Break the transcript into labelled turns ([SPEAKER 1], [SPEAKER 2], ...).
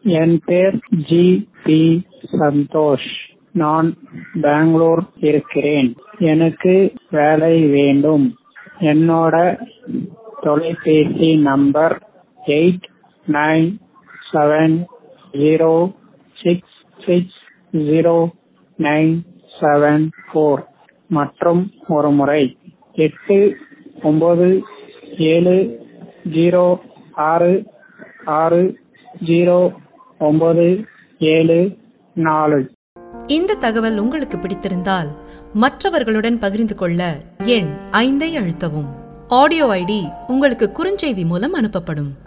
[SPEAKER 1] என் பேர் G B Santhosh நான் பெங்களூர் இருக்கிறேன் எனக்கு வேலை வேண்டும் என்னோட தொலைபேசி number eight nine seven zero six six zero nine seven four மற்றும் ஒரு முறை எட்டு ஒன்பது ஏழு ஜீரோ ஆறு ஆறு ஜீரோ ஒன்பது ஏழு நாலு
[SPEAKER 2] இந்த தகவல் உங்களுக்கு பிடித்திருந்தால் மற்றவர்களுடன் பகிர்ந்து கொள்ள எண் ஐந்தை அழுத்தவும் ஆடியோ ஐடி உங்களுக்கு குறுஞ்செய்தி மூலம் அனுப்பப்படும்